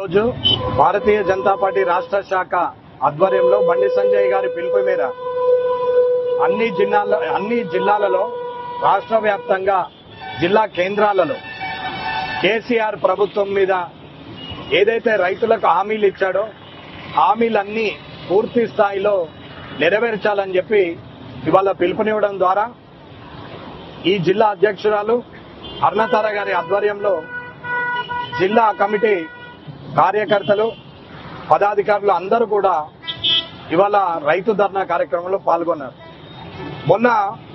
ఈరోజు భారతీయ జనతా పార్టీ రాష్ట్ర శాఖ ఆధ్వర్యంలో బండి సంజయ్ గారి పిలుపు మేర అన్ని జిల్లాల అన్ని జిల్లాలలో రాష్ట్ర వ్యాప్తంగా జిల్లా కేంద్రాలలో కేసీఆర్ ప్రభుత్వం మీద ఏదైతే రైతులకు హామీలు ఇచ్చాడో హామీలన్నీ పూర్తి స్థాయిలో నెరవేర్చాలని చెప్పి ఇవాళ పిలుపునివ్వడం ద్వారా ఈ జిల్లా అధ్యక్షురాలు అరుణతార గారి ఆధ్వర్యంలో జిల్లా కమిటీ కార్యకర్తలు పదాధికారులు అందరూ కూడా ఇవాళ రైతు ధర్నా కార్యక్రమంలో పాల్గొన్నారు మొన్న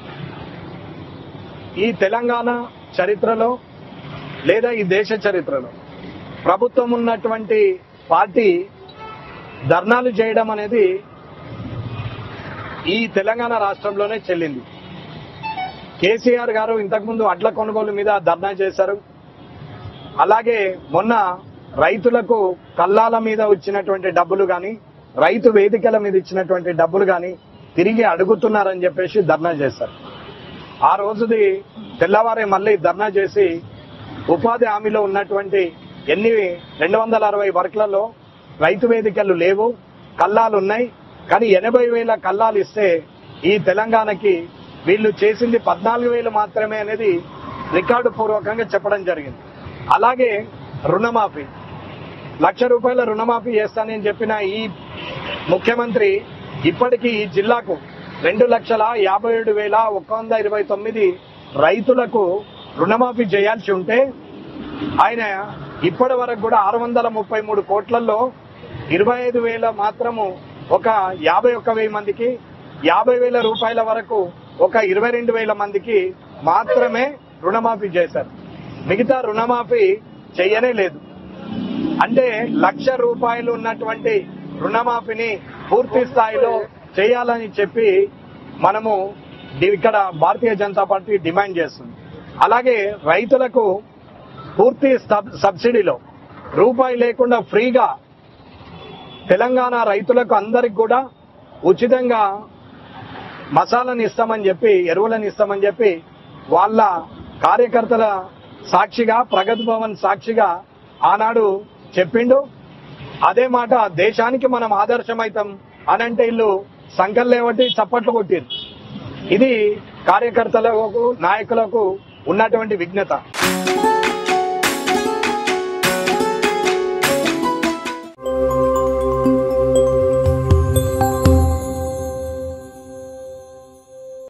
ఈ తెలంగాణ చరిత్రలో లేదా ఈ దేశ చరిత్రలో ప్రభుత్వం ఉన్నటువంటి పార్టీ ధర్నాలు చేయడం అనేది ఈ తెలంగాణ రాష్ట్రంలోనే చెల్లింది కేసీఆర్ గారు ఇంతకుముందు అడ్ల కొనుగోలు మీద ధర్నా చేశారు అలాగే మొన్న రైతులకు కల్లాల మీద వచ్చినటువంటి డబ్బులు గాని రైతు వేదికల మీద ఇచ్చినటువంటి డబ్బులు గాని తిరిగి అడుగుతున్నారని చెప్పేసి ధర్నా చేశారు ఆ రోజుది తెల్లవారే మళ్ళీ ధర్నా చేసి ఉపాధి హామీలో ఉన్నటువంటి ఎన్ని రెండు వందల అరవై వర్క్లలో రైతు వేదికలు లేవు కల్లాలు ఉన్నాయి కానీ ఎనభై వేల కల్లాలు ఇస్తే ఈ తెలంగాణకి వీళ్ళు చేసింది పద్నాలుగు వేలు మాత్రమే అనేది రికార్డు పూర్వకంగా చెప్పడం జరిగింది అలాగే రుణమాఫీ లక్ష రూపాయల రుణమాఫీ చేస్తానని చెప్పిన ఈ ముఖ్యమంత్రి ఇప్పటికీ ఈ జిల్లాకు రెండు లక్షల యాభై ఏడు వేల ఒక వంద ఇరవై తొమ్మిది రైతులకు రుణమాఫీ చేయాల్సి ఉంటే ఆయన ఇప్పటి వరకు కూడా ఆరు వందల ముప్పై మూడు కోట్లలో ఇరవై ఐదు వేల మాత్రము ఒక యాభై ఒక్క వెయ్యి మందికి యాభై వేల రూపాయల వరకు ఒక ఇరవై రెండు వేల మందికి మాత్రమే రుణమాఫీ చేశారు మిగతా రుణమాఫీ చెయ్యనే లేదు అంటే లక్ష రూపాయలు ఉన్నటువంటి రుణమాఫీని పూర్తి స్థాయిలో చేయాలని చెప్పి మనము డి- ఇక్కడ భారతీయ జనతా పార్టీ డిమాండ్ చేస్తుంది అలాగే రైతులకు పూర్తి సబ్- సబ్సిడీలో రూపాయి లేకుండా ఫ్రీగా తెలంగాణ రైతులకు అందరికి కూడా ఉచితంగా మసాలాని ఇస్తామని చెప్పి ఎరువులను ఇస్తామని చెప్పి వాళ్ళ కార్యకర్తల సాక్షిగా ప్రగతి భవన్ సాక్షిగా ఆనాడు చెప్పిండు అదే మాట దేశానికి మనం ఆదర్శమైతాం అనంటే ఇల్లు సంకల్లేవటి చప్పట్లు కొట్టిరు ఇది కార్యకర్తలకు నాయకులకు ఉన్నటువంటి విఘ్నత